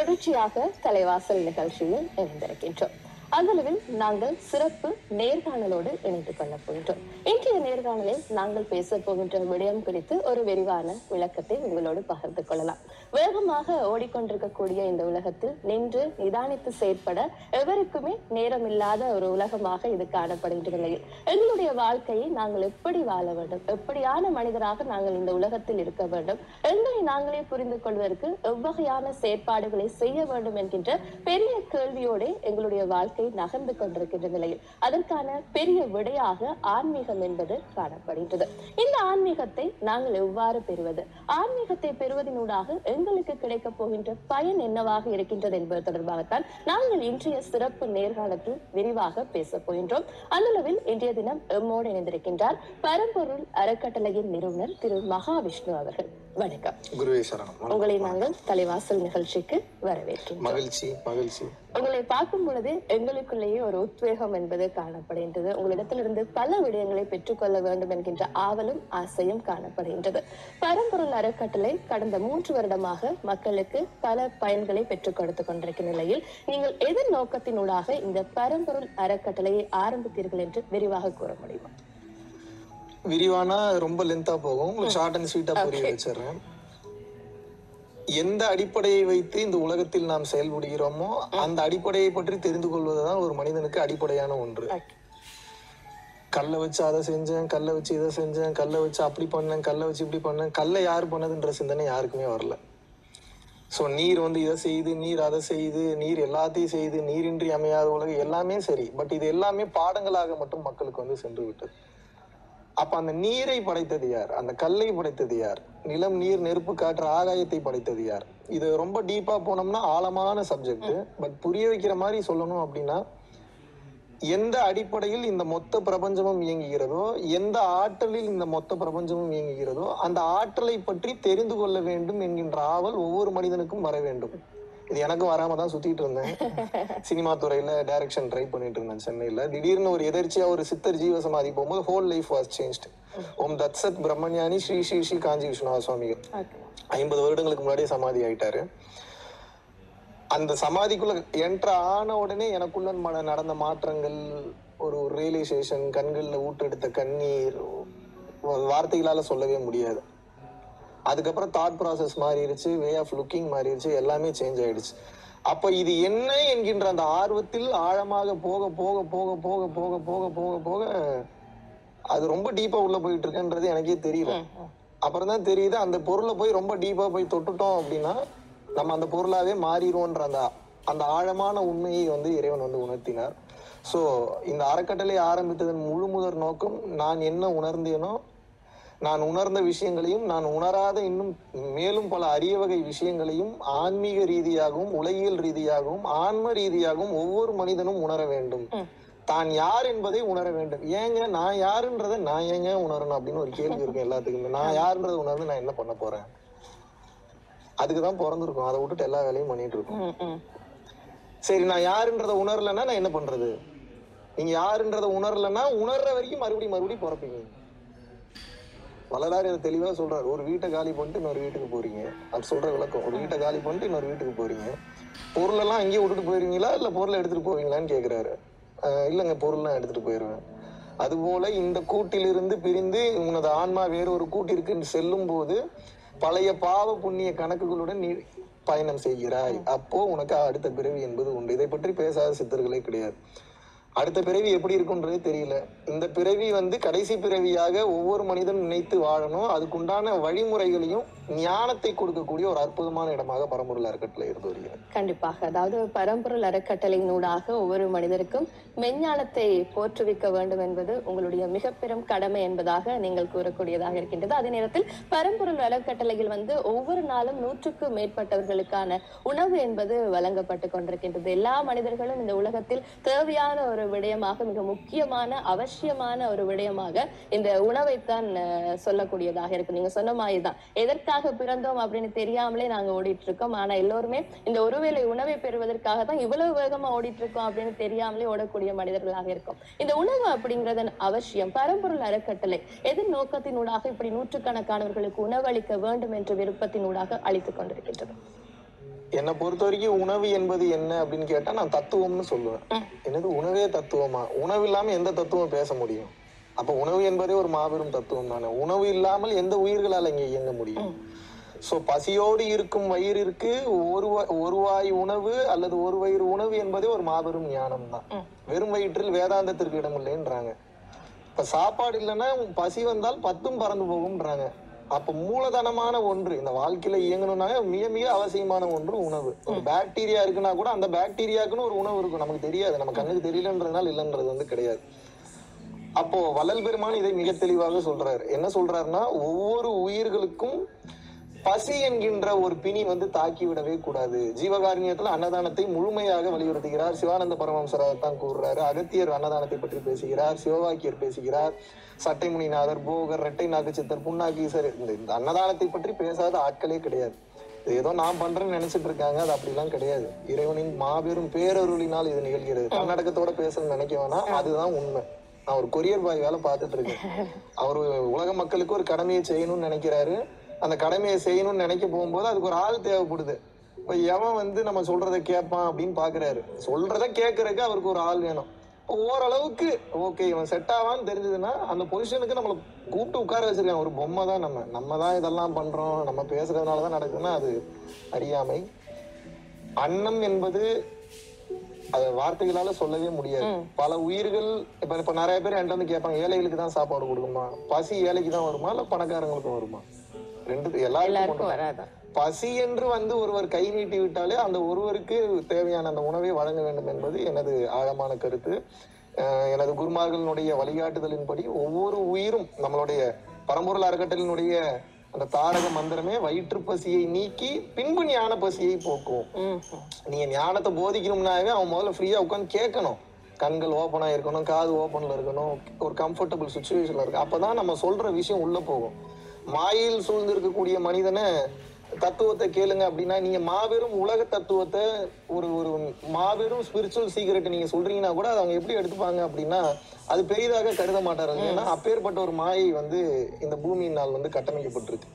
தொடர்ச்சியாக தலைவாசல் நிகழ்ச்சியில் இணைந்திருக்கின்றோம் அந்தளவில் நாங்கள் சிறப்பு நேர்காணலோடு இணைந்து கொள்ளப் போகின்றோம் இன்றைய நேர்காணலில் நாங்கள் பேச போகின்ற விடயம் குறித்து ஒரு விரிவான விளக்கத்தை உங்களோடு பகிர்ந்து கொள்ளலாம் வேகமாக ஓடிக்கொண்டிருக்கக்கூடிய இந்த உலகத்தில் நின்று நிதானித்து செயற்பட எவருக்குமே நேரமில்லாத ஒரு உலகமாக இது காணப்படுகின்ற நிலையில் எங்களுடைய வாழ்க்கையை நாங்கள் எப்படி வாழ வேண்டும் எப்படியான மனிதராக நாங்கள் இந்த உலகத்தில் இருக்க வேண்டும் எங்களை நாங்களே புரிந்து கொள்வதற்கு எவ்வகையான செயற்பாடுகளை செய்ய வேண்டும் என்கின்ற பெரிய கேள்வியோடு எங்களுடைய வாழ்க்கை நகர்ந்து கொண்டிருக்கின்ற நிலையில் அதற்கான பெரிய விடையாக ஆன்மீகம் என்பது காணப்படுகின்றது இந்த ஆன்மீகத்தை நாங்கள் எவ்வாறு பெறுவது ஆன்மீகத்தை பெறுவதனூடாக எங்களுக்கு கிடைக்கப் போகின்ற பயன் என்னவாக இருக்கின்றது என்பது தொடர்பாகத்தான் நாங்கள் இன்றைய சிறப்பு நேர்காணத்தில் விரிவாக பேசப் போகின்றோம் அந்தளவில் இன்றைய தினம் எம்மோடு இணைந்திருக்கின்றார் பரம்பொருள் அறக்கட்டளையின் நிறுவனர் திரு மகாவிஷ்ணு அவர்கள் வணக்கம் குருவே சரணம் உங்களை நாங்கள் தலைவாசல் நிகழ்ச்சிக்கு வரவேற்கின்றோம் மகிழ்ச்சி மகிழ்ச்சி உங்களை பார்க்கும் பொழுது எங்களுக்குள்ளேயே ஒரு உத்வேகம் என்பது காணப்படுகின்றது உங்களிடத்திலிருந்து பல விடயங்களை பெற்றுக்கொள்ள வேண்டும் என்கின்ற ஆவலும் ஆசையும் காணப்படுகின்றது பரம்பொருள் அறக்கட்டளை கடந்த மூன்று வருடமாக மக்களுக்கு பல பயன்களை பெற்றுக் கொடுத்து கொண்டிருக்கும் நிலையில் நீங்கள் எதிர் நோக்கத்தினூடாக இந்த பரம்பொருள் அறக்கட்டளையை ஆரம்பித்தீர்கள் என்று விரிவாக கூற முடியுமா விரிவானா ரொம்ப லென்த்தா போகும் உங்களுக்கு ஷார்ட் அண்ட் ஸ்வீட்டா புரிய வச்சிடுறேன் எந்த அடிப்படையை வைத்து இந்த உலகத்தில் நாம் செயல்படுகிறோமோ அந்த அடிப்படையை பற்றி தெரிந்து கொள்வதுதான் ஒரு மனிதனுக்கு அடிப்படையான ஒன்று கல்லை வச்சு அதை செஞ்சேன் கல்லை வச்சு இதை செஞ்சேன் கல்லை வச்சு அப்படி பண்ணேன் கல்லை வச்சு இப்படி பண்ணேன் கல்லை யார் பண்ணதுன்ற சிந்தனை யாருக்குமே வரல ஸோ நீர் வந்து இதை செய்யுது நீர் அதை செய்யுது நீர் எல்லாத்தையும் செய்யுது நீரின்றி அமையாத உலகம் எல்லாமே சரி பட் இது எல்லாமே பாடங்களாக மட்டும் மக்களுக்கு வந்து சென்று விட்டது அப்ப அந்த நீரை படைத்தது யார் அந்த கல்லை படைத்தது யார் நிலம் நீர் நெருப்பு காற்று ஆகாயத்தை படைத்தது யார் இது ரொம்ப டீப்பா போனோம்னா ஆழமான சப்ஜெக்ட் பட் புரிய வைக்கிற மாதிரி சொல்லணும் அப்படின்னா எந்த அடிப்படையில் இந்த மொத்த பிரபஞ்சமும் இயங்குகிறதோ எந்த ஆற்றலில் இந்த மொத்த பிரபஞ்சமும் இயங்குகிறதோ அந்த ஆற்றலை பற்றி தெரிந்து கொள்ள வேண்டும் என்கின்ற ஆவல் ஒவ்வொரு மனிதனுக்கும் வர வேண்டும் இது எனக்கும் வராம தான் சுத்திட்டு இருந்தேன் சினிமா துறையில டைரக்ஷன் ட்ரை பண்ணிட்டு இருந்தேன் சென்னையில திடீர்னு ஒரு எதர்ச்சியா ஒரு சித்தர் ஜீவசமாதி போகும்போது ஹோல் லைஃப் வாஸ் சேஞ்ச் ஓம் தத்சத் பிரம்மஞானி ஸ்ரீ ஸ்ரீ ஸ்ரீ காஞ்சி விஸ்வநாத சுவாமிகள் ஐம்பது வருடங்களுக்கு முன்னாடியே சமாதி ஆயிட்டாரு அந்த சமாதிக்குள்ள என்ட்ரு ஆன உடனே எனக்குள்ள மன நடந்த மாற்றங்கள் ஒரு ரியலைசேஷன் கண்கள்ல ஊட்டெடுத்த கண்ணீர் வார்த்தைகளால சொல்லவே முடியாது அதுக்கப்புறம் தாட் ப்ராசஸ் மாறிடுச்சு வே ஆஃப் லுக்கிங் மாறிடுச்சு எல்லாமே சேஞ்ச் ஆயிடுச்சு அப்ப இது என்ன என்கின்ற அந்த ஆர்வத்தில் ஆழமாக போக போக போக போக போக போக போக போக அது ரொம்ப டீப்பா உள்ள போயிட்டு இருக்குன்றது எனக்கே தெரியல அப்புறம் தான் தெரியுது அந்த பொருளை போய் ரொம்ப டீப்பா போய் தொட்டுட்டோம் அப்படின்னா நம்ம அந்த பொருளாவே மாறிடுவோன்ற அந்த அந்த ஆழமான உண்மையை வந்து இறைவன் வந்து உணர்த்தினார் ஸோ இந்த அறக்கட்டளை ஆரம்பித்ததன் முழு முதற் நோக்கம் நான் என்ன உணர்ந்தேனோ நான் உணர்ந்த விஷயங்களையும் நான் உணராத இன்னும் மேலும் பல அரிய வகை விஷயங்களையும் ஆன்மீக ரீதியாகவும் உலகியல் ரீதியாகவும் ஆன்ம ரீதியாகவும் ஒவ்வொரு மனிதனும் உணர வேண்டும் தான் யார் என்பதை உணர வேண்டும் ஏங்க நான் யாருன்றதை நான் ஏங்க உணரணும் அப்படின்னு ஒரு கேள்வி இருக்கும் எல்லாத்துக்குமே நான் யாருன்றதை உணர்ந்து நான் என்ன பண்ண போறேன் அதுக்கு தான் பிறந்திருக்கோம் அதை விட்டுட்டு எல்லா வேலையும் பண்ணிட்டு இருக்கோம் ம், ம். சரி நான் யாருன்றதை உணரலைன்னா நான் என்ன பண்றது நீங்க யாருன்றதை உணரலைன்னா உணர்ற வரைக்கும் மறுபடியும் மறுபடியும் பிறப்பீங்க வளராறு இதை தெளிவா சொல்றாரு ஒரு வீட்டை காலி பண்ணிட்டு இன்னொரு வீட்டுக்கு போறீங்க அது சொல்ற விளக்கம் ஒரு வீட்டை காலி பண்ணிட்டு இன்னொரு வீட்டுக்கு போறீங்க பொருள் எல்லாம் அங்கேயே விட்டுட்டு போயிருவீங்களா இல்ல பொருளை எடுத்துட்டு போவீங்களான்னு கேக்குறாரு ஆஹ் இல்லைங்க பொருள்லாம் எடுத்துட்டு போயிருவேன் அதுபோல இந்த கூட்டிலிருந்து பிரிந்து உனது ஆன்மா வேற ஒரு கூட்டிற்கு செல்லும் போது பழைய பாவ புண்ணிய கணக்குகளுடன் நீ பயணம் செய்கிறாய் அப்போ உனக்கு அடுத்த பிறவி என்பது உண்டு இதை பற்றி பேசாத சித்தர்களே கிடையாது அடுத்த பிறவி எப்படி இருக்குன்றதே தெரியல இந்த பிறவி வந்து கடைசி பிறவியாக ஒவ்வொரு மனிதனும் நினைத்து வாழணும் அதுக்குண்டான வழிமுறைகளையும் ஞானத்தை கொடுக்கக்கூடிய ஒரு அற்புதமான இடமாக பரம்பொருள் அறக்கட்டளை இருந்து வருகிறது கண்டிப்பாக அதாவது பரம்பொருள் அறக்கட்டளையினூடாக ஒவ்வொரு மனிதருக்கும் மெஞ்ஞானத்தை போற்றுவிக்க வேண்டும் என்பது உங்களுடைய மிக பெரும் கடமை என்பதாக நீங்கள் கூறக்கூடியதாக இருக்கின்றது அதே நேரத்தில் பரம்பொருள் அறக்கட்டளையில் வந்து ஒவ்வொரு நாளும் நூற்றுக்கும் மேற்பட்டவர்களுக்கான உணவு என்பது வழங்கப்பட்டு கொண்டிருக்கின்றது எல்லா மனிதர்களும் இந்த உலகத்தில் தேவையான ஒரு விடயமாக மிக முக்கியமான அவசியமான ஒரு விடயமாக இந்த உணவைத்தான் அஹ், சொல்லக்கூடியதாக இருக்கு நீங்க சொன்ன மாதிரி தான் எதற்காக பிறந்தோம் அப்படின்னு தெரியாமலே நாங்க ஓடிட்டு இருக்கோம் ஆனா எல்லோருமே இந்த ஒருவேளை உணவை பெறுவதற்காக தான் இவ்வளவு வேகமா ஓடிட்டு இருக்கோம் அப்படின்னு தெரியாமலே ஓடக்கூடிய மனிதர்களாக இருக்கும் இந்த உணவு அப்படிங்கறதன் அவசியம் பரம்பொருள் அறக்கட்டளை எதிர் நோக்கத்தினூடாக இப்படி நூற்றுக்கணக்கானவர்களுக்கு உணவளிக்க வேண்டும் என்ற விருப்பத்தினூடாக அளித்துக் கொண்டிருக்கின்றது என்னை பொறுத்த வரைக்கும் உணவு என்பது என்ன அப்படின்னு கேட்டா நான் தத்துவம்னு சொல்லுவேன் என்னது உணவே தத்துவமா உணவு இல்லாம எந்த தத்துவம் பேச முடியும் அப்ப உணவு என்பதே ஒரு மாபெரும் தத்துவம் தானே உணவு இல்லாமல் எந்த உயிர்களால் இங்க இயங்க முடியும் சோ பசியோடு இருக்கும் வயிறிற்கு ஒரு வ- ஒரு வாய் உணவு அல்லது ஒரு வயிறு உணவு என்பதே ஒரு மாபெரும் ஞானம் தான் வெறும் வயிற்றில் வேதாந்தத்திற்கு இடமில்லைன்றாங்க இப்ப சாப்பாடு இல்லைன்னா பசி வந்தால் பத்தும் பறந்து போகும்ன்றாங்க அப்ப மூலதனமான ஒன்று இந்த வாழ்க்கையில இயங்கணும்னாவே மிக மிக அவசியமான ஒன்று உணவு ஒரு பாக்டீரியா இருக்குன்னா கூட அந்த பாக்டீரியாக்குன்னு ஒரு உணவு இருக்கும் நமக்கு தெரியாது நம்ம கண்ணுக்கு தெரியலன்றதுனால இல்லைன்றது வந்து கிடையாது அப்போ வள்ளல் பெருமான் இதை மிக தெளிவாக சொல்றாரு என்ன சொல்றாருன்னா ஒவ்வொரு உயிர்களுக்கும் பசி என்கின்ற ஒரு பிணி வந்து தாக்கி விடவே கூடாது ஜீவகாருண்யத்துல அன்னதானத்தை முழுமையாக வலியுறுத்துகிறார் சிவானந்த பரமஹம்சர் தான் கூறுறாரு அகத்தியர் அன்னதானத்தை பற்றி பேசுகிறார் சிவவாக்கியர் பேசுகிறார் சட்டைமுனிநாதர் போகர் ரெட்டை நாக்கு சித்தர் புன்னாக்கீசர் இந்த இந்த அன்னதானத்தை பற்றி பேசாத ஆட்களே கிடையாது இது ஏதோ நான் பண்றேன்னு நினைச்சிட்டு இருக்காங்க அது அப்படிலாம் கிடையாது இறைவனின் மாபெரும் பேரருளினால் இது நிகழ்கிறது தன்னடக்கத்தோட பேசணும்னு நினைக்க வேணாம் அதுதான் உண்மை நான் ஒரு கொரியர் பாய் வேலை பார்த்துட்டு இருக்கேன் அவர் உலக மக்களுக்கு ஒரு கடமையை செய்யணும்னு நினைக்கிறாரு அந்த கடமையை செய்யணும்னு நினைக்க போகும்போது அதுக்கு ஒரு ஆள் தேவைப்படுது இப்ப எவன் வந்து நம்ம சொல்றதை கேட்பான் அப்படின்னு பாக்குறாரு சொல்றத கேட்கறதுக்கு அவருக்கு ஒரு ஆள் வேணும் இப்ப ஓரளவுக்கு ஓகே இவன் செட் ஆவான்னு தெரிஞ்சதுன்னா அந்த பொசிஷனுக்கு நம்மளை கூப்பிட்டு உட்கார வச்சிருக்கான் ஒரு பொம்மை தான் நம்ம நம்ம தான் இதெல்லாம் பண்றோம் நம்ம பேசுறதுனால தான் நடக்குதுன்னா அது அறியாமை அன்னம் என்பது அது வார்த்தைகளால சொல்லவே முடியாது பல உயிர்கள் இப்ப இப்ப நிறைய பேர் என்கிட்ட வந்து கேட்பாங்க ஏழைகளுக்கு தான் சாப்பாடு கொடுக்குமா பசி ஏழைக்கு தான் வருமா இல்ல பணக்காரங்களுக்கும் வருமா ரெண்டு எல்லாருக்கும் எல்லாருக்கும் வராதான் பசி என்று வந்து ஒருவர் கை நீட்டி விட்டாலே அந்த ஒருவருக்கு தேவையான அந்த உணவை வழங்க வேண்டும் என்பது எனது ஆழமான கருத்து அஹ் எனது குருமார்களினுடைய வழிகாட்டுதலின்படி ஒவ்வொரு உயிரும் நம்மளுடைய பரம்பொருள் அறக்கட்டளினுடைய அந்த தாரக மந்திரமே வயிற்று பசியை நீக்கி பின்பு ஞான பசியை போக்கும் ம் நீங்க ஞானத்தை போதிக்கணும்னாவே அவன் முதல்ல ஃப்ரீயா உட்காந்து கேட்கணும் கண்கள் ஓப்பனா இருக்கணும் காது ஓப்பன்ல இருக்கணும் ஒரு கம்ஃபர்டபுள் சுச்சுவேஷன்ல இருக்கு அப்பதான் நம்ம சொல்ற விஷயம் உள்ள போகும் மாயில் சூழ்ந்து இருக்கக்கூடிய மனிதனை தத்துவத்தை கேளுங்க அப்படின்னா நீங்க மாபெரும் உலக தத்துவத்தை ஒரு ஒரு மாபெரும் ஸ்பிரிச்சுவல் சீக்கிரட்டை நீங்க சொல்றீங்கன்னா கூட அதை அவங்க எப்படி எடுத்துப்பாங்க அப்படின்னா அது பெரிதாக கருத மாட்டார்கள் ஏன்னா அப்பேற்பட்ட ஒரு மாயை வந்து இந்த பூமியினால் வந்து கட்டமைக்கப்பட்டிருக்கு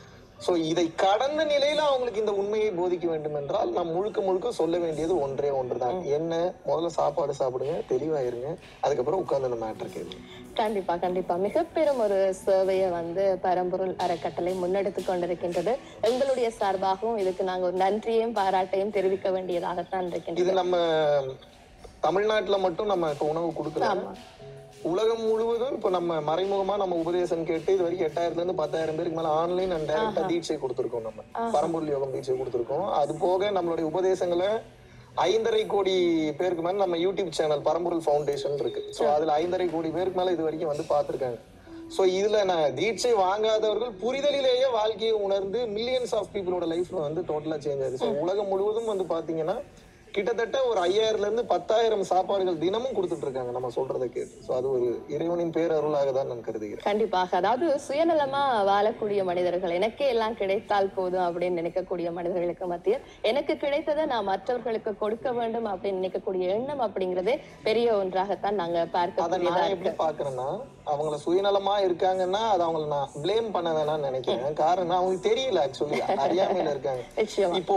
சோ இதை கடந்த நிலையில அவங்களுக்கு இந்த உண்மையை போதிக்க வேண்டும் என்றால் நாம் முழுக்க முழுக்க சொல்ல வேண்டியது ஒன்றே ஒன்றுதான் என்ன முதல்ல சாப்பாடு சாப்பிடுங்க தெளிவாயிருங்க அதுக்கப்புறம் உட்கார்ந்து அந்த மேட்டர் கேளுங்க கண்டிப்பா கண்டிப்பா மிக பெரும் ஒரு சேவையை வந்து பரம்பொருள் அறக்கட்டளை முன்னெடுத்து கொண்டிருக்கின்றது எங்களுடைய சார்பாகவும் இதுக்கு நாங்க ஒரு நன்றியையும் பாராட்டையும் தெரிவிக்க வேண்டியதாகத்தான் இருக்கின்றது இது நம்ம தமிழ்நாட்டுல மட்டும் நம்ம இப்ப உணவு கொடுக்கல ஆமா உலகம் முழுவதும் இப்ப நம்ம மறைமுகமா நம்ம உபதேசம் கேட்டு இது வரைக்கும் எட்டாயிரத்துல இருந்து பத்தாயிரம் பேருக்கு மேல ஆன்லைன் அண்ட் டைரக்டா தீட்சை கொடுத்திருக்கோம் நம்ம பரம்பொருள் யோகம் தீட்சை கொடுத்திருக்கோம் அது போக நம்மளுடைய உபதேசங்களை ஐந்தரை கோடி பேருக்கு மேல நம்ம யூடியூப் சேனல் பரம்பொருள் ஃபவுண்டேஷன் இருக்கு சோ அதுல ஐந்தரை கோடி பேருக்கு மேல இது வரைக்கும் வந்து பார்த்திருக்காங்க சோ இதுல நான் தீட்சை வாங்காதவர்கள் புரிதலிலேயே வாழ்க்கையை உணர்ந்து மில்லியன்ஸ் ஆஃப் பீப்புளோட லைஃப்ல வந்து டோட்டலா சேஞ்ச் ஆகுது ஸோ உலகம் முழுவதும் வந்து பாத்தீங்கன்னா கிட்டத்தட்ட ஒரு ஐயாயிரம்ல இருந்து பத்தாயிரம் சாப்பாடுகள் தினமும் கொடுத்துட்டு இருக்காங்க நம்ம சொல்றதை கேட்டு சோ அது ஒரு இறைவனின் பேரருளாக தான் நான் கருதுகிறேன் கண்டிப்பாக அதாவது சுயநலமா வாழக்கூடிய மனிதர்கள் எனக்கே எல்லாம் கிடைத்தால் போதும் அப்படின்னு நினைக்கக்கூடிய மனிதர்களுக்கு மத்தியில் எனக்கு கிடைத்ததை நான் மற்றவர்களுக்கு கொடுக்க வேண்டும் அப்படின்னு நினைக்கக்கூடிய எண்ணம் அப்படிங்கறதே பெரிய ஒன்றாகத்தான் நாங்க அதை பார்க்கக்கூடியதா நான் இருக்கு எப்படி பாக்குறேன்னா அவங்கள சுயநலமா இருக்காங்கன்னா அதை அவங்கள நான் ப்ளேம் பண்ண வேணாம்னு நினைக்கிறேன் காரணம் அவங்களுக்கு தெரியல ஆக்சுவலி அறியாமையில இருக்காங்க நிச்சயமா இப்போ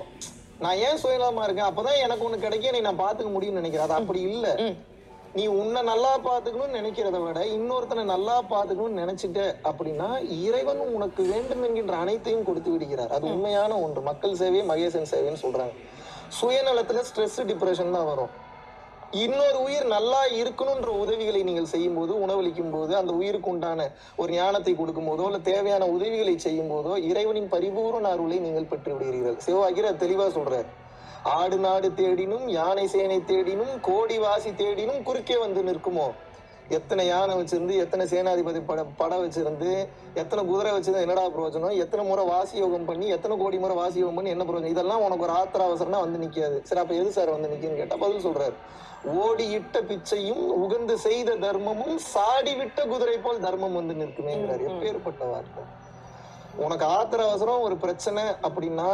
நான் ஏன் சுயநலமா இருக்கேன் அப்பதான் எனக்கு ஒண்ணு கிடைக்க நீ நான் பாத்துக்க முடியும்னு நினைக்கிறேன் அது அப்படி இல்ல ம். நீ உன்னை நல்லா பாத்துக்கணும்னு நினைக்கிறத விட இன்னொருத்தனை நல்லா பாத்துக்கணும்னு நினைச்சிட்ட அப்படின்னா இறைவன் உனக்கு வேண்டும் என்கின்ற அனைத்தையும் கொடுத்து விடுகிறார் அது உண்மையான ஒன்று மக்கள் சேவை மகேசன் சேவைன்னு சொல்றாங்க சுயநலத்துல ஸ்ட்ரெஸ் டிப்ரெஷன் தான் வரும் இன்னொரு உயிர் நல்லா இருக்கணும்ன்ற உதவிகளை நீங்கள் செய்யும் போது உணவளிக்கும் போது அந்த உயிருக்கு உண்டான ஒரு ஞானத்தை கொடுக்கும் போதோ இல்ல தேவையான உதவிகளை செய்யும் போதோ இறைவனின் பரிபூரண அருளை நீங்கள் பெற்று விடுகிறீர்கள் சிவவாக்கியர் அது தெளிவா சொல்றார் ஆடு நாடு தேடினும் யானை சேனை தேடினும் கோடி வாசி தேடினும் குறுக்கே வந்து நிற்குமோ எத்தனை யானை வச்சிருந்து எத்தனை சேனாதிபதி பட படம் வச்சிருந்து எத்தனை குதிரை வச்சிருந்து என்னடா பிரயோஜனம் எத்தனை முறை வாசி யோகம் பண்ணி எத்தனை கோடி முறை வாசி யோகம் பண்ணி என்ன பிரயோஜனம் இதெல்லாம் உனக்கு ஒரு ஆத்திர அவசரம்னா வந்து நிக்காது சரி அப்ப எது சார் வந்து நிக்குன்னு கேட்டா பதில் சொல்றாரு ஓடி இட்ட பிச்சையும் உகந்து செய்த தர்மமும் சாடி விட்ட குதிரை போல் தர்மம் வந்து நிற்குமேங்கிறார் எப்பேற்பட்ட வார்த்தை உனக்கு ஆத்திர அவசரம் ஒரு பிரச்சனை அப்படின்னா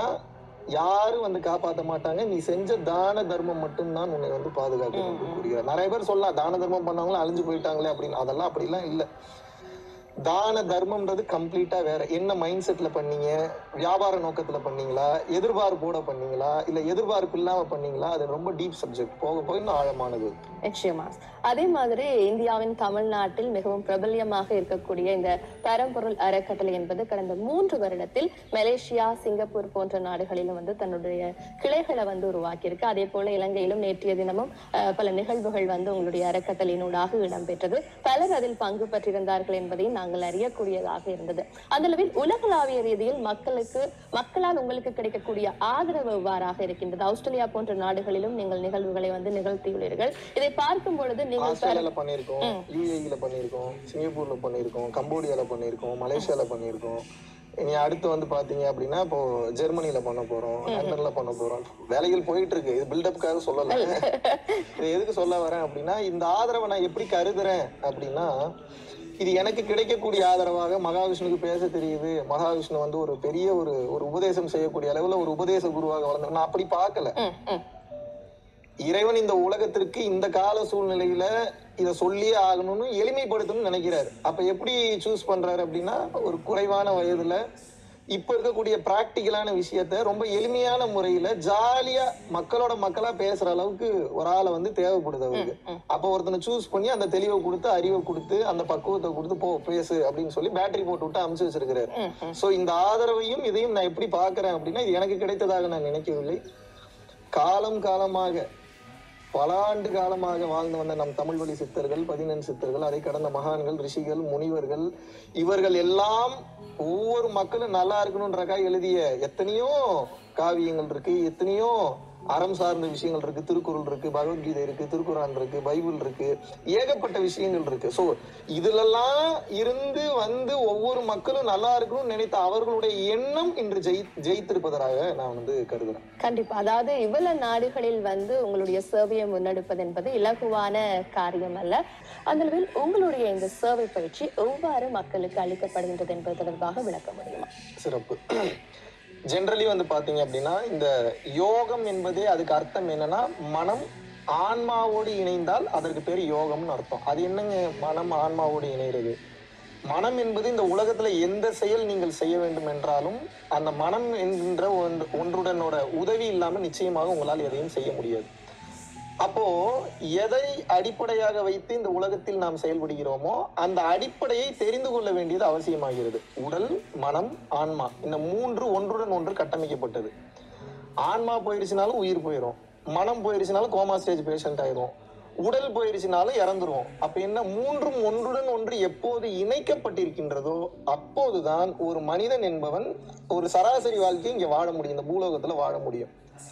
யாரும் வந்து காப்பாத்த மாட்டாங்க நீ செஞ்ச தான தர்மம் மட்டும்தான் உன்னை வந்து பாதுகாக்கும் என்று கூறுகிறார் நிறைய பேர் சொல்லலாம் தான தர்மம் பண்ணவங்களும் அழிஞ்சு போயிட்டாங்களே அப்படின்னு அதெல்லாம் அப்படிலாம் இல்ல தான தர்மம்ன்றது கம்ப்ளீட்டா வேற என்ன மைண்ட் செட்ல பண்ணீங்க வியாபார நோக்கத்துல பண்ணீங்களா எதிர்பார்ப்போட பண்ணீங்களா இல்ல எதிர்பார்ப்பு இல்லாம பண்ணீங்களா அது ரொம்ப டீப் சப்ஜெக்ட் போக போக இன்னும் ஆழமானது நிச்சயமா அதே மாதிரி இந்தியாவின் தமிழ்நாட்டில் மிகவும் பிரபல்யமாக இருக்கக்கூடிய இந்த பரம்பொருள் அறக்கட்டளை என்பது கடந்த மூன்று வருடத்தில் மலேசியா சிங்கப்பூர் போன்ற நாடுகளிலும் வந்து தன்னுடைய கிளைகளை வந்து உருவாக்கியிருக்கு அதே போல இலங்கையிலும் நேற்றைய தினமும் அஹ், பல நிகழ்வுகள் வந்து உங்களுடைய அறக்கட்டளையினூடாக இடம்பெற்றது பலர் அதில் பங்கு பெற்றிருந்தார்கள் என்பதையும் நாங்கள் அறியக்கூடியதாக இருந்தது அந்த அளவில் உலகளாவிய ரீதியில் மக்களுக்கு மக்களால் உங்களுக்கு கிடைக்கக்கூடிய ஆதரவு எவ்வாறாக இருக்கின்றது ஆஸ்திரேலியா போன்ற நாடுகளிலும் நீங்கள் நிகழ்வுகளை வந்து நிகழ்த்தியுள்ளீர்கள் இதை பார்க்கும் பொழுது நீங்கள் ஆஸ்திரேலியால பண்ணியிருக்கோம் யூஏஇல பண்ணியிருக்கோம் சிங்கப்பூர்ல பண்ணியிருக்கோம் கம்போடியால பண்ணியிருக்கோம் மலேசியால பண்ணியிருக்கோம் இனி அடுத்து வந்து பாத்தீங்க அப்படின்னா இப்போ ஜெர்மனில பண்ண போறோம் லண்டன்ல பண்ண போறோம் வேலைகள் போயிட்டு இருக்கு இது பில்டப்காக சொல்லல இது எதுக்கு சொல்ல வரேன் அப்படின்னா இந்த ஆதரவை நான் எப்படி கருதுறேன் அப்படின்னா இது எனக்கு கிடைக்கக்கூடிய ஆதரவாக மகாவிஷ்ணுக்கு பேச தெரியுது மகாவிஷ்ணு வந்து ஒரு பெரிய ஒரு ஒரு உபதேசம் செய்யக்கூடிய அளவுல ஒரு உபதேச குருவாக வளர்ந்து நான் அப்படி பார்க்கல ம், ம். இறைவன் இந்த உலகத்திற்கு இந்த கால சூழ்நிலையில இத சொல்லியே ஆகணும்னு எளிமைப்படுத்தணும்னு நினைக்கிறாரு அப்ப எப்படி சூஸ் பண்றாரு அப்படின்னா ஒரு குறைவான வயதுல இப்ப இருக்கக்கூடிய பிராக்டிக்கலான விஷயத்த ரொம்ப எளிமையான முறையில ஜாலியா மக்களோட மக்களா பேசுற அளவுக்கு ஒரு ஆளை வந்து தேவைப்படுது அவருக்கு அப்ப ஒருத்தனை சூஸ் பண்ணி அந்த தெளிவை கொடுத்து அறிவை கொடுத்து அந்த பக்குவத்தை கொடுத்து போ பேசு அப்படின்னு சொல்லி பேட்டரி போட்டு விட்டு அமுச்சு வச்சிருக்கிறாரு ம், ம். சோ இந்த ஆதரவையும் இதையும் நான் எப்படி பாக்குறேன் அப்படின்னா இது எனக்கு கிடைத்ததாக நான் நினைக்கவில்லை காலம் காலமாக பல ஆண்டு காலமாக வாழ்ந்து வந்த நம் தமிழ் வழி சித்தர்கள் பதினெண் சித்தர்கள் அதை கடந்த மகான்கள் ரிஷிகள் முனிவர்கள் இவர்கள் எல்லாம் ஒவ்வொரு மக்களும் நல்லா இருக்கணும்ன்றக்காக எழுதிய எத்தனையோ காவியங்கள் இருக்கு எத்தனையோ அறம் சார்ந்த விஷயங்கள் இருக்கு திருக்குறள் இருக்கு பகவத்கீதை இருக்கு திருக்குறான் இருக்கு பைபிள் இருக்கு ஏகப்பட்ட விஷயங்கள் இருக்கு சோ இதுலெல்லாம் இருந்து வந்து ஒவ்வொரு மக்களும் நல்லா இருக்கணும்னு நினைத்த அவர்களுடைய எண்ணம் இன்று ஜெயி ஜெயித்திருப்பதாக நான் வந்து கருதுறேன் கண்டிப்பா அதாவது இவ்வளவு நாடுகளில் வந்து உங்களுடைய சேவையை முன்னெடுப்பது என்பது இலகுவான காரியம் அல்ல அந்த அளவில் உங்களுடைய இந்த சேவை பயிற்சி எவ்வாறு மக்களுக்கு அளிக்கப்படுகின்றது என்பது தொடர்பாக விளக்க முடியுமா சிறப்பு ஜென்ரலி வந்து பாத்தீங்க அப்படின்னா இந்த யோகம் என்பதே அதுக்கு அர்த்தம் என்னன்னா மனம் ஆன்மாவோடு இணைந்தால் அதற்கு பேர் யோகம்னு அர்த்தம் அது என்னங்க மனம் ஆன்மாவோடு இணைகிறது மனம் என்பது இந்த உலகத்துல எந்த செயல் நீங்கள் செய்ய வேண்டும் என்றாலும் அந்த மனம் என்கின்ற ஒன்று ஒன்றுடனோட உதவி இல்லாம நிச்சயமாக உங்களால் எதையும் செய்ய முடியாது அப்போ எதை அடிப்படையாக வைத்து இந்த உலகத்தில் நாம் செயல்படுகிறோமோ அந்த அடிப்படையை தெரிந்து கொள்ள வேண்டியது அவசியமாகிறது உடல் மனம் ஆன்மா இந்த மூன்று ஒன்றுடன் ஒன்று கட்டமைக்கப்பட்டது ஆன்மா போயிடுச்சுனாலும் உயிர் போயிடும் மனம் போயிடுச்சுனாலும் கோமா ஸ்டேஜ் பேஷண்ட் ஆயிரும் உடல் போயிடுச்சுனாலும் இறந்துருவோம் அப்ப என்ன மூன்றும் ஒன்றுடன் ஒன்று எப்போது இணைக்கப்பட்டிருக்கின்றதோ அப்போதுதான் ஒரு மனிதன் என்பவன் ஒரு சராசரி வாழ்க்கையை இங்க வாழ முடியும் இந்த பூலோகத்துல வாழ முடியும்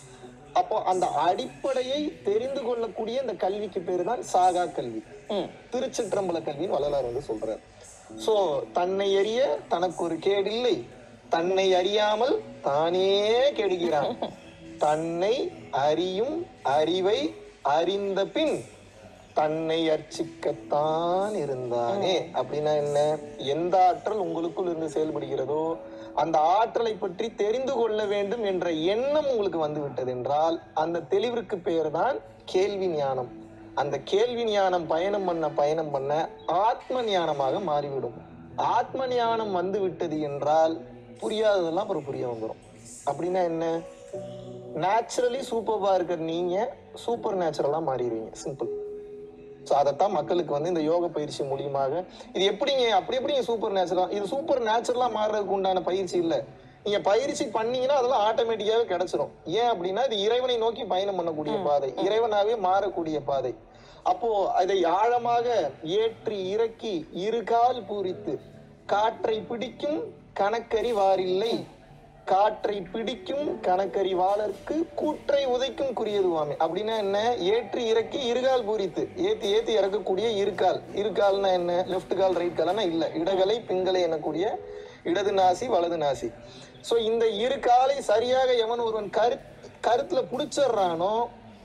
அப்போ அந்த அடிப்படையை தெரிந்து கொள்ளக்கூடிய இந்த கல்விக்கு பேரு தான் சாகா கல்வி ம் திருச்சிற்றம்பல கல்வின்னு வள்ளலார் வந்து சொல்றார் சோ தன்னை அறிய தனக்கு ஒரு கேடில்லை தன்னை அறியாமல் தானே கெடுகிறான் தன்னை அறியும் அறிவை அறிந்த பின் தன்னை அர்ச்சிக்கத்தான் இருந்தானே அப்படின்னா என்ன எந்த ஆற்றல் உங்களுக்குள் இருந்து செயல்படுகிறதோ அந்த ஆற்றலை பற்றி தெரிந்து கொள்ள வேண்டும் என்ற எண்ணம் உங்களுக்கு வந்து விட்டது என்றால் அந்த தெளிவிற்கு பேர் தான் கேள்வி ஞானம் அந்த கேள்வி ஞானம் பயணம் பண்ண பயணம் பண்ண ஆத்ம ஞானமாக மாறிவிடும் ஆத்ம ஞானம் வந்து விட்டது என்றால் புரியாததெல்லாம் அப்புறம் புரிய வந்துடும் அப்படின்னா என்ன நேச்சுரலி சூப்பர்பா இருக்கிற நீங்க சூப்பர் நேச்சுரலா மாறிடுவீங்க சிம்பிள் ஸோ அதைத்தான் மக்களுக்கு வந்து இந்த யோக பயிற்சி மூலியமாக இது எப்படிங்க அப்படி எப்படிங்க சூப்பர் நேச்சுரலா இது சூப்பர் நேச்சுரலா மாறுறதுக்கு உண்டான பயிற்சி இல்ல நீங்க பயிற்சி பண்ணீங்கன்னா அதெல்லாம் ஆட்டோமேட்டிக்காவே கிடைச்சிரும் ஏன் அப்படின்னா இது இறைவனை நோக்கி பயணம் பண்ணக்கூடிய பாதை இறைவனாவே மாறக்கூடிய பாதை அப்போ அதை ஆழமாக ஏற்றி இறக்கி இருகால் பூரித்து காற்றை பிடிக்கும் கணக்கறிவாரில்லை காற்றை பிடிக்கும் கணக்கறிவாளருக்கு கூற்றை உதைக்கும் குறியதுவாமே அப்படின்னா என்ன ஏற்றி இறக்கி இருகால் பூரித்து ஏத்தி ஏத்தி இறக்கக்கூடிய இருகால் இருகால்னா என்ன லெஃப்ட் கால் ரைட் கால்னா இல்ல இடகலை பிங்கலை எனக்கூடிய இடது நாசி வலது நாசி சோ இந்த இரு காலை சரியாக எவன் ஒருவன் கரு கருத்துல புடிச்சிடுறானோ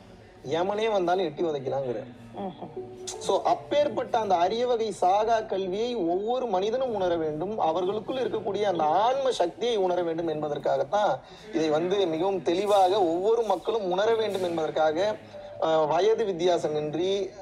எமனே வந்தாலும் எட்டி உதைக்கலாங்கிற ம்ஹும். சோ அப்பேற்பட்ட அந்த அரிய வகை சாகா கல்வியை ஒவ்வொரு மனிதனும் உணர வேண்டும் அவர்களுக்குள் இருக்கக்கூடிய அந்த ஆன்ம சக்தியை உணர வேண்டும் என்பதற்காகத்தான் இதை வந்து மிகவும் தெளிவாக ஒவ்வொரு மக்களும் உணர வேண்டும் என்பதற்காக அஹ், வயது வித்தியாசமின்றி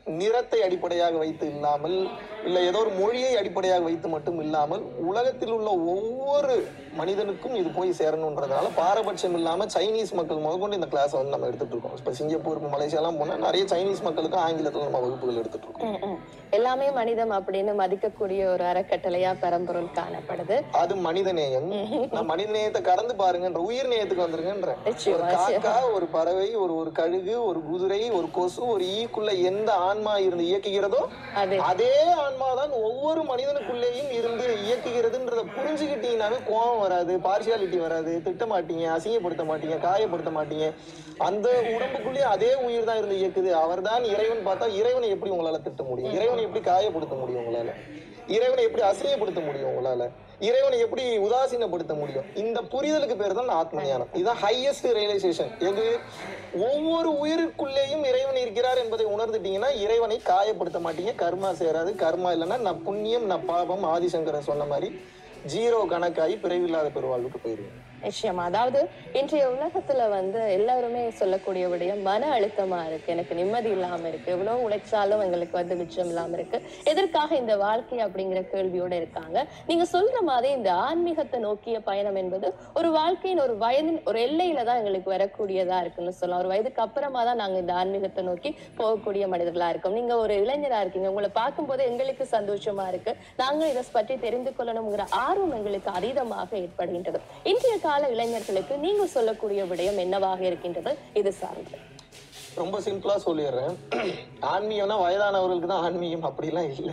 நிறத்தை அடிப்படையாக வைத்து இல்லாமல் இல்ல ஏதோ ஒரு மொழியை அடிப்படையாக வைத்து மட்டும் இல்லாமல் உலகத்தில் உள்ள ஒவ்வொரு மனிதனுக்கும் இது போய் சேரணுன்றதுனால பாரபட்சம் இல்லாம சைனீஸ் மக்கள் முதற்கொண்டு இந்த கிளாஸ் வந்து நம்ம எடுத்துட்டு இருக்கோம் இப்ப சிங்கப்பூர் மலேசியா எல்லாம் போனா நிறைய சைனீஸ் மக்களுக்கு ஆங்கிலத்துல நம்ம வகுப்புகள் எடுத்துட்டு இருக்கோம் ம், ம். எல்லாமே மனிதம் அப்படின்னு மதிக்கக்கூடிய ஒரு அறக்கட்டளையா பரம்பொருள் காணப்படுது அது மனிதநேயம் நான் மனிதநேயத்தை கடந்து பாருங்கன்ற உயிர் நேயத்துக்கு வந்துருங்கன்ற ஒரு நிச்சயமா காக்கா ஒரு பறவை ஒரு ஒரு கழுகு ஒரு குதிரை ஒரு கொசு ஒரு ஈக்குள்ள எந்த ஆன்மா இருந்து இயக்குகிறதோ அது அதே ஆன்மா தான் ஒவ்வொரு மனிதனுக்குள்ளேயும் இருந்து இயக்குகிறதுன்றத புரிஞ்சுக்கிட்டீங்கன்னாவே கோபம் வராது பார்சியாலிட்டி வராது திட்ட மாட்டீங்க அசிங்கப்படுத்த மாட்டீங்க காயப்படுத்த மாட்டீங்க அந்த உடம்புக்குள்ளேயே அதே உயிர் தான் இருந்து இயக்குது அவர்தான் இறைவன் பார்த்தா இறைவனை எப்படி உங்களால திட்ட முடியும் இறைவனை எப்படி காயப்படுத்த முடியும் உங்களால இறைவனை எப்படி அசிங்கப்படுத்த முடியும் உங்களால இறைவனை எப்படி உதாசீனப்படுத்த முடியும் இந்த புரிதலுக்கு பேர் தான் ஆத்ம ஞானம் இதுதான் ஹையஸ்ட் ரியலைசேஷன் எது ஒவ்வொரு உயிருக்குள்ளேயும் இறைவன் இருக்கிறார் என்பதை உணர்ந்துட்டீங்கன்னா இறைவனை காயப்படுத்த மாட்டீங்க கர்மா சேராது கர்மா இல்லைன்னா நான் புண்ணியம் நான் பாபம் ஆதிசங்கரன் சொன்ன மாதிரி ஜீரோ கணக்காகி பிறவில்லாத பெருவாழ்வுக்கு போயிருவேன் நிச்சயமா அதாவது இன்றைய உலகத்துல வந்து எல்லாருமே சொல்லக்கூடிய விடயம் மன அழுத்தமா இருக்கு எனக்கு நிம்மதி இல்லாம இருக்கு எவ்வளவு உழைச்சாலும் எங்களுக்கு வந்து மிச்சம் இல்லாம இருக்கு எதற்காக இந்த வாழ்க்கை அப்படிங்கிற கேள்வியோட இருக்காங்க நீங்க சொல்ற மாதிரி இந்த ஆன்மீகத்தை நோக்கிய பயணம் என்பது ஒரு வாழ்க்கையின் ஒரு வயதின் ஒரு எல்லையில தான் எங்களுக்கு வரக்கூடியதா இருக்குன்னு சொல்லலாம் ஒரு வயதுக்கு அப்புறமா தான் நாங்க இந்த ஆன்மீகத்தை நோக்கி போகக்கூடிய மனிதர்களா இருக்கோம் நீங்க ஒரு இளைஞரா இருக்கீங்க உங்களை பார்க்கும்போது எங்களுக்கு சந்தோஷமா இருக்கு நாங்க இதை பற்றி தெரிந்து கொள்ளணுங்கிற ஆர்வம் எங்களுக்கு அதீதமாக ஏற்படுகின்றது இன்றைய கால இளைஞர்களுக்கு நீங்க சொல்லக்கூடிய விடயம் என்னவாக இருக்கின்றது இது சார்ந்து ரொம்ப சிம்பிளா சொல்லிடுறேன் ஆன்மீகம்னா வயதானவர்களுக்கு தான் ஆன்மீகம் அப்படிலாம் இல்லை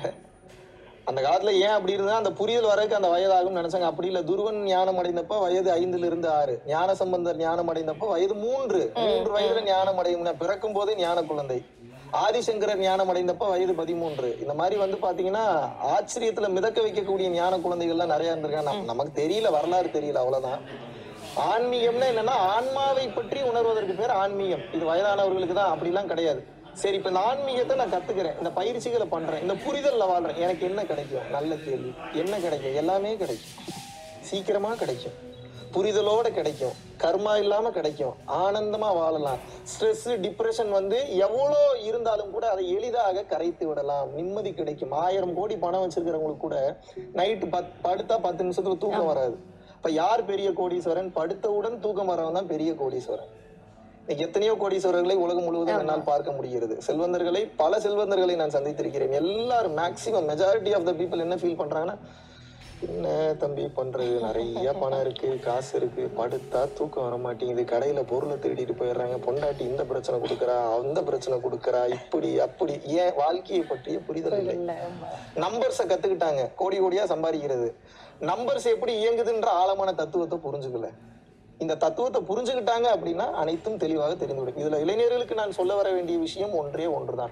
அந்த காலத்துல ஏன் அப்படி இருந்தா அந்த புரிதல் வரக்கு அந்த வயதாகும் நினைச்சாங்க அப்படி இல்ல துருவன் ஞானம் அடைந்தப்ப வயது ஐந்துல இருந்து ஆறு ஞான சம்பந்தர் ஞானம் அடைந்தப்ப வயது மூன்று மூன்று வயதுல ஞானம் அடையும் பிறக்கும் போதே ஞான குழந்தை ஆதிசங்கரர் ஞானம் அடைந்தப்ப வயது பதிமூன்று இந்த மாதிரி வந்து பாத்தீங்கன்னா ஆச்சரியத்துல மிதக்க வைக்கக்கூடிய ஞான குழந்தைகள்லாம் நிறைய இருந்திருக்காங்க நம்ம- நமக்கு தெரியல வரலாறு தெரியல அவ்வளவுதான் ஆன்மீகம்னா என்னன்னா ஆன்மாவை பற்றி உணர்வதற்கு பேர் ஆன்மீகம் இது வயதானவர்களுக்கு தான் அப்படிலாம் கிடையாது சரி இப்ப இந்த ஆன்மீகத்தை நான் கத்துக்கிறேன் இந்த பயிற்சிகளை பண்றேன் இந்த புரிதல்ல வாழ்றேன் எனக்கு என்ன கிடைக்கும் நல்ல கேள்வி என்ன கிடைக்கும் எல்லாமே கிடைக்கும் சீக்கிரமா கிடைக்கும் புரிதலோட கிடைக்கும் கர்மா இல்லாம கிடைக்கும் ஆனந்தமா வாழலாம் ஸ்ட்ரெஸ் டிப்ரெஷன் வந்து எவ்வளோ இருந்தாலும் கூட அதை எளிதாக கரைத்து விடலாம் நிம்மதி கிடைக்கும் ஆயிரம் கோடி பணம் வச்சிருக்கிறவங்களுக்கு கூட நைட்டு பத் படுத்தா பத்து நிமிஷத்துல தூக்கம் வராது இப்ப யார் பெரிய கோடீஸ்வரன் படுத்தவுடன் தூக்கம் வரவன் தான் பெரிய கோடீஸ்வரன் இன்னைக்கு எத்தனையோ கோடீஸ்வரர்களை உலகம் முழுவதும் என்னால் பார்க்க முடிகிறது செல்வந்தர்களை பல செல்வந்தர்களை நான் சந்தித்திருக்கிறேன் எல்லாரும் maximum majority of the people என்ன ஃபீல் பண்றாங்கன்னா என்ன தம்பி பண்றது நிறைய பணம் இருக்கு காசு இருக்கு படுத்தா தூக்கம் வர மாட்டேங்குது கடையில பொருளை திருடிட்டு போயிடுறாங்க பொண்டாட்டி இந்த பிரச்சனை கொடுக்குறா அந்த பிரச்சனை கொடுக்குறா இப்படி அப்படி ஏன் வாழ்க்கையை பற்றிய புரிதல் இல்லை இல்ல நம்பர்ஸை கத்துக்கிட்டாங்க கோடி கோடியா சம்பாதிக்கிறது நம்பர்ஸ் எப்படி இயங்குதுன்ற ஆழமான தத்துவத்தை புரிஞ்சுக்கல இந்த தத்துவத்தை புரிஞ்சுக்கிட்டாங்க அப்படின்னா அனைத்தும் தெளிவாக தெரிந்துவிடும் இதுல இளைஞர்களுக்கு நான் சொல்ல வர வேண்டிய விஷயம் ஒன்றே ஒன்றுதான்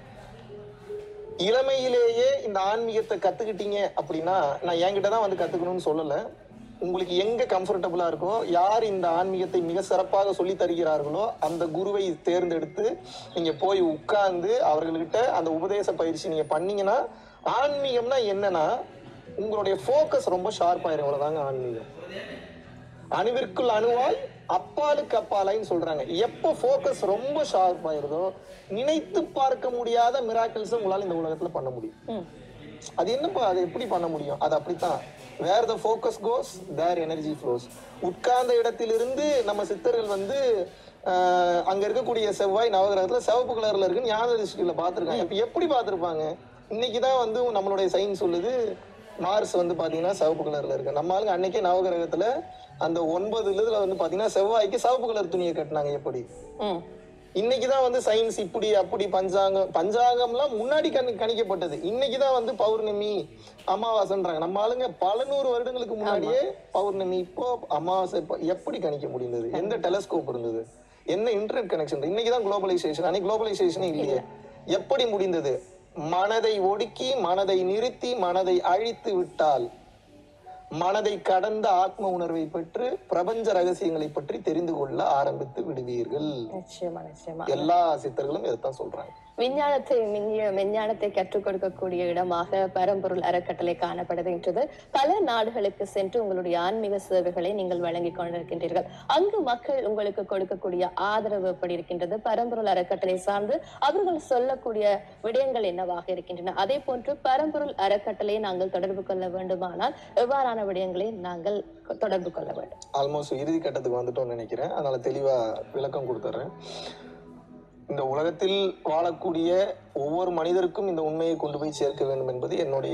இளமையிலேயே இந்த ஆன்மீகத்தை கத்துக்கிட்டீங்க அப்படின்னா நான் என்கிட்ட தான் வந்து கத்துக்கணும்னு சொல்லல உங்களுக்கு எங்க கம்ஃபர்டபுளா இருக்கோ யார் இந்த ஆன்மீகத்தை மிக சிறப்பாக சொல்லி தருகிறார்களோ அந்த குருவை தேர்ந்தெடுத்து நீங்க போய் உட்கார்ந்து அவர்கள்கிட்ட அந்த உபதேச பயிற்சி நீங்க பண்ணீங்கன்னா ஆன்மீகம்னா என்னன்னா உங்களுடைய ஃபோக்கஸ் ரொம்ப ஷார்ப் ஆயிரும் அவ்வளவுதாங்க ஆன்மீகம் அணுவிற்குள் அணுவாய் அப்பாலுக்கு அப்பாலாயின்னு சொல்றாங்க எப்போ ஃபோக்கஸ் ரொம்ப ஷார்ப் ஆயிருதோ நினைத்து பார்க்க முடியாத மிராக்கிள்ஸ் உங்களால இந்த உலகத்துல பண்ண முடியும் ம். அது என்னப்பா அது எப்படி பண்ண முடியும் அது அப்படித்தான் where the focus goes there energy flows உட்கார்ந்த இடத்திலிருந்து நம்ம சித்தர்கள் வந்து ஆஹ், அங்க இருக்கக்கூடிய செவ்வாய் நவகிரகத்துல சிவப்பு கலர்ல இருக்குன்னு ஞான திருஷ்டியில பார்த்திருக்காங்க இப்ப எப்படி பார்த்திருப்பாங்க இன்னைக்குதான் வந்து நம்மளுடைய சயின்ஸ் சொல்லுது மார்ஸ் வந்து பாத்தீங்கன்னா சிவப்பு கலர்ல இருக்கு நம்ம ஆளுங்க அன்னைக்கே நவகிரகத்துல அந்த ஒன்பது இதுல வந்து பாத்தீங்கன்னா செவ்வாய்க்கு சிவப்பு கலர் துணியை கட்டினாங்க எப்படி ம். இன்னைக்குதான் வந்து சயின்ஸ் இப்படி அப்படி பஞ்சாங்கம் பஞ்சாங்கம்லாம் முன்னாடி கணி கணிக்கப்பட்டது இன்னைக்குதான் வந்து பௌர்ணமி அமாவாசைன்றாங்க நம்ம ஆளுங்க பல நூறு வருடங்களுக்கு முன்னாடியே பௌர்ணமி இப்போ அமாவாசை இப்போ எப்படி கணிக்க முடிந்தது எந்த டெலஸ்கோப் இருந்தது என்ன இன்டர்நெட் கனெக்ஷன் இன்னைக்குதான் குளோபலைசேஷன் அன்னைக்கு குளோபலைசேஷனே இல்லையே எப்படி முடிந்தது மனதை ஒடுக்கி மனதை நிறுத்தி மனதை அழித்து விட்டால் மனதை கடந்த ஆத்ம உணர்வை பெற்று பிரபஞ்ச ரகசியங்களை பற்றி தெரிந்து கொள்ள ஆரம்பித்து விடுவீர்கள் நிச்சயமா நிச்சயமா எல்லா சித்தர்களும் இதைத்தான் சொல்றாங்க விஞ்ஞானத்தை விஞ்ஞ- விஞ்ஞானத்தை கற்றுக் கொடுக்கக்கூடிய இடமாக பரம்பொருள் அறக்கட்டளை காணப்படுகின்றது பல நாடுகளுக்கு சென்று உங்களுடைய ஆன்மீக சேவைகளை நீங்கள் வழங்கிக் கொண்டிருக்கின்றீர்கள் அங்கு மக்கள் உங்களுக்கு கொடுக்கக்கூடிய ஆதரவு எப்படி இருக்கின்றது பரம்பொருள் அறக்கட்டளை சார்ந்து அவர்கள் சொல்லக்கூடிய விடயங்கள் என்னவாக இருக்கின்றன அதே போன்று பரம்பொருள் அறக்கட்டளையை நாங்கள் தொடர்பு கொள்ள வேண்டுமானால் எவ்வாறான விடயங்களை நாங்கள் தொடர்பு கொள்ள வேண்டும் ஆல்மோஸ்ட் இறுதி கட்டத்துக்கு வந்துட்டோம்னு நினைக்கிறேன் அதனால தெளிவா விளக்கம் கொடுத்துட்றேன் இந்த உலகத்தில் வாழக்கூடிய ஒவ்வொரு மனிதருக்கும் இந்த உண்மையை கொண்டு போய் சேர்க்க வேண்டும் என்பது என்னுடைய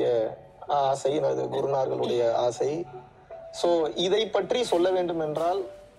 ஆசை எனது குருநார்களுடைய ஆசை ஸோ இதை பற்றி சொல்ல வேண்டும் என்றால்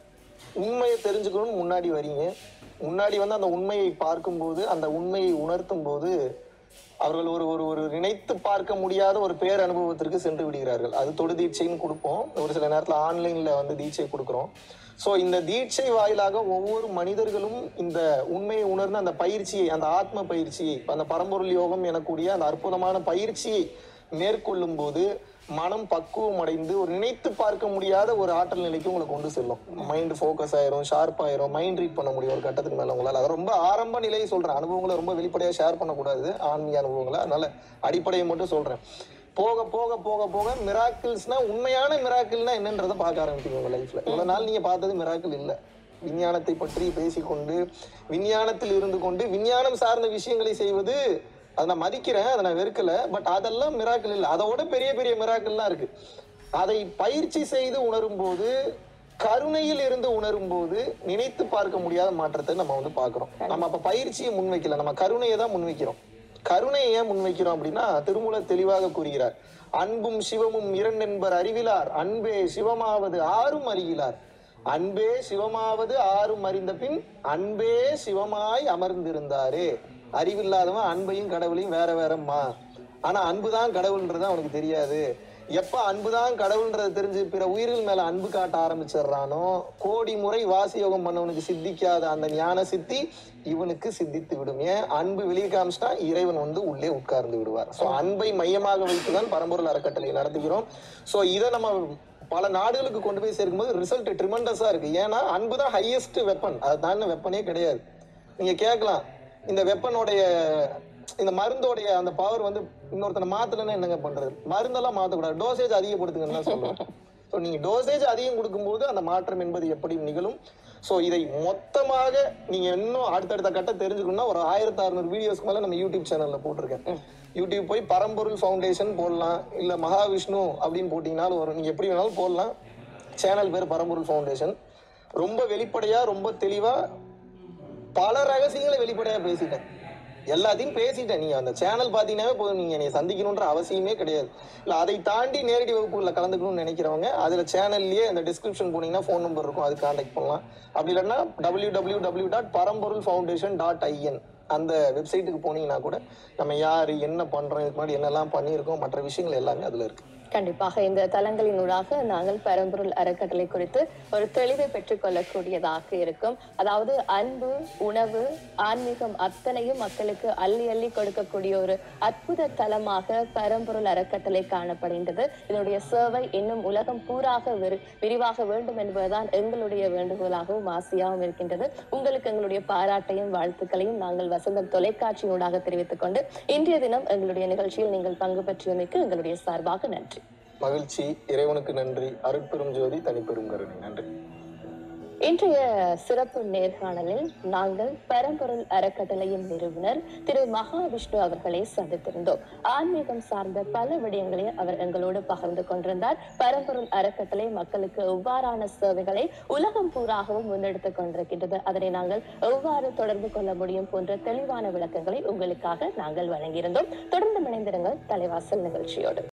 உண்மையை தெரிஞ்சுக்கணும்னு முன்னாடி வரீங்க முன்னாடி வந்து அந்த உண்மையை பார்க்கும்போது அந்த உண்மையை உணர்த்தும் போது அவர்கள் ஒரு ஒரு ஒரு நினைத்து பார்க்க முடியாத ஒரு பேர் அனுபவத்திற்கு சென்று விடுகிறார்கள் அது தொடு தீட்சைன்னு கொடுப்போம் ஒரு சில நேரத்தில் ஆன்லைன்ல வந்து தீட்சை கொடுக்குறோம் ஸோ இந்த தீட்சை வாயிலாக ஒவ்வொரு மனிதர்களும் இந்த உண்மையை உணர்ந்து அந்த பயிற்சியை அந்த ஆத்ம பயிற்சியை அந்த பரம்பொருள் யோகம் எனக்கூடிய அந்த அற்புதமான பயிற்சியை மேற்கொள்ளும் போது மனம் பக்குவம் அடைந்து ஒரு நினைத்து பார்க்க முடியாத ஒரு ஆற்றல் நிலைக்கு உங்களை கொண்டு செல்லும் மைண்ட் ஃபோக்கஸ் ஆயிரும் ஷார்ப் ஆயிரும் மைண்ட் ரீட் பண்ண முடியும் ஒரு கட்டத்துக்கு மேல உங்களால அது ரொம்ப ஆரம்ப நிலையை சொல்றேன் அனுபவங்களை ரொம்ப வெளிப்படையா ஷேர் பண்ணக்கூடாது ஆன்மீக அனுபவங்களை அதனால அடிப்படையை மட்டும் சொல்றேன் போக போக போக போக மிராக்கிள்ஸ்னா உண்மையான மிராக்கிள்னா என்னன்றதை பார்க்க ஆரம்பிப்பீங்க உங்க லைஃப்ல இவ்வளவு நாள் நீங்க பார்த்தது மிராக்கிள் இல்ல விஞ்ஞானத்தை பற்றி பேசிக்கொண்டு விஞ்ஞானத்தில் இருந்து கொண்டு விஞ்ஞானம் சார்ந்த விஷயங்களை செய்வது அதை நான் மதிக்கிறேன் அதை நான் வெறுக்கல பட் அதெல்லாம் மிராக்கிள் இல்லை அதோட பெரிய பெரிய மிராக்கிள்லாம் இருக்கு அதை பயிற்சி செய்து உணரும் போது கருணையில் இருந்து உணரும் போது நினைத்து பார்க்க முடியாத மாற்றத்தை நம்ம வந்து பார்க்கிறோம் நம்ம அப்ப பயிற்சியை முன்வைக்கல நம்ம கருணையை தான் முன்வைக்கிறோம் கருணையை ஏன் முன்வைக்கிறோம் அப்படின்னா திருமூலர் தெளிவாக கூறுகிறார் அன்பும் சிவமும் இரண்டென்பர் அறிவிலார் அன்பே சிவமாவது ஆறும் அறிகிறார் அன்பே சிவமாவது ஆறும் அறிந்த பின் அன்பே சிவமாய் அமர்ந்திருந்தாரே அறிவில்லாதவன் அன்பையும் கடவுளையும் வேற வேறம்மா ஆனா அன்புதான் கடவுள்ன்றது அவனுக்கு தெரியாது எப்ப அன்புதான் கடவுள்ன்றதை தெரிஞ்சு பிற உயிர்கள் மேல அன்பு காட்ட ஆரம்பிச்சிடுறானோ கோடி முறை வாசி யோகம் பண்ணவனுக்கு சித்திக்காத அந்த ஞான சித்தி இவனுக்கு சித்தித்து விடும் ஏன் அன்பு வெளியே காமிச்சிட்டா இறைவன் வந்து உள்ளே உட்கார்ந்து விடுவார் சோ அன்பை மையமாக வைத்துதான் பரம்பொருள் அறக்கட்டளை நடத்துகிறோம் சோ இதை நம்ம பல நாடுகளுக்கு கொண்டு போய் சேர்க்கும்போது ரிசல்ட் ட்ரிமண்டஸா இருக்கு ஏன்னா அன்பு தான் ஹையஸ்ட் வெப்பன் அது தாண்டி வெப்பனே கிடையாது நீங்க கேட்கலாம் இந்த வெப்பனுடைய இந்த மருந்தோடைய அந்த பவர் வந்து இன்னொருத்தனை மாத்தலன்னா என்னங்க பண்றது மருந்தெல்லாம் மாத்தக்கூடாது டோசேஜ் அதிகப்படுத்துங்கன்னு தான் சொல்லுவேன் ஸோ நீங்க டோசேஜ் அதிகம் கொடுக்கும்போது அந்த மாற்றம் என்பது எப்படி நிகழும் ஸோ இதை மொத்தமாக நீங்க இன்னும் அடுத்தடுத்த கட்டம் தெரிஞ்சுக்கணும்னா ஒரு ஆயிரத்தி அறுநூறு வீடியோஸ்க்கு மேல நம்ம யூடியூப் சேனல்ல போட்டிருக்கேன் யூடியூப் போய் பரம்பொருள் ஃபவுண்டேஷன் போடலாம் இல்ல மகாவிஷ்ணு அப்படின்னு போட்டீங்கனாலும் வரும் நீங்க எப்படி வேணாலும் போடலாம் சேனல் பேர் பரம்பொருள் ஃபவுண்டேஷன் ரொம்ப வெளிப்படையா ரொம்ப தெளிவா பல ரகசியங்களை வெளிப்படையா பேசிட்டேன் எல்லாத்தையும் பேசிட்டேன் நீங்க அந்த சேனல் பாத்தீங்கன்னாவே போதும் நீங்க என்னை சந்திக்கணுன்ற அவசியமே கிடையாது இல்ல அதை தாண்டி நேரடி வகுப்புல கலந்துக்கணும்னு நினைக்கிறவங்க அதுல சேனல்லயே அந்த டிஸ்கிரிப்ஷன் போனீங்கன்னா ஃபோன் நம்பர் இருக்கும் அது கான்டாக்ட் பண்ணலாம் அப்படி இல்லைன்னா W W W dot Paramporul foundation dot IN அந்த வெப்சைட்டுக்கு போனீங்கன்னா கூட நம்ம யாரு என்ன பண்றோம் இதுக்கு முன்னாடி என்னெல்லாம் பண்ணியிருக்கோம் மற்ற விஷயங்கள் எல்லாமே அதுல இருக்கு கண்டிப்பாக இந்த தளங்களினூடாக நாங்கள் பரம்பொருள் அறக்கட்டளை குறித்து ஒரு தெளிவை பெற்றுக் கொள்ளக்கூடியதாக இருக்கும் அதாவது அன்பு உணவு ஆன்மீகம் அத்தனையும் மக்களுக்கு அள்ளி அள்ளி கொடுக்கக்கூடிய ஒரு அற்புத தலமாக பரம்பொருள் அறக்கட்டளை காணப்படுகின்றது இதனுடைய சேவை இன்னும் உலகம் பூராக விரி- விரிவாக வேண்டும் என்பதுதான் எங்களுடைய வேண்டுகோளாகவும் ஆசையாகவும் இருக்கின்றது உங்களுக்கு எங்களுடைய பாராட்டையும் வாழ்த்துக்களையும் நாங்கள் வசந்தம் தொலைக்காட்சியினூடாக தெரிவித்துக் கொண்டு இன்றைய தினம் எங்களுடைய நிகழ்ச்சியில் நீங்கள் பங்கு பெற்றியமைக்கு எங்களுடைய சார்பாக நன்றி மகிழ்ச்சி இறைவனுக்கு நன்றி அருட்பெரும் ஜோதி தனிப்பெரும் கருணை நன்றி இன்றைய சிறப்பு நேர்காணலில் நாங்கள் பரம்பொருள் அறக்கட்டளையின் நிறுவனர் திரு மகாவிஷ்ணு அவர்களை சந்தித்திருந்தோம் ஆன்மீகம் சார்ந்த பல விடயங்களை அவர் எங்களோடு பகிர்ந்து கொண்டிருந்தார் பரம்பொருள் அறக்கட்டளை மக்களுக்கு எவ்வாறான சேவைகளை உலகம் பூராகவும் முன்னெடுத்துக் கொண்டிருக்கின்றது அதனை நாங்கள் எவ்வாறு தொடர்பு கொள்ள முடியும் போன்ற தெளிவான விளக்கங்களை உங்களுக்காக நாங்கள் வழங்கியிருந்தோம் தொடர்ந்து இணைந்திருங்கள் தலைவாசல் நிகழ்ச்சியோடு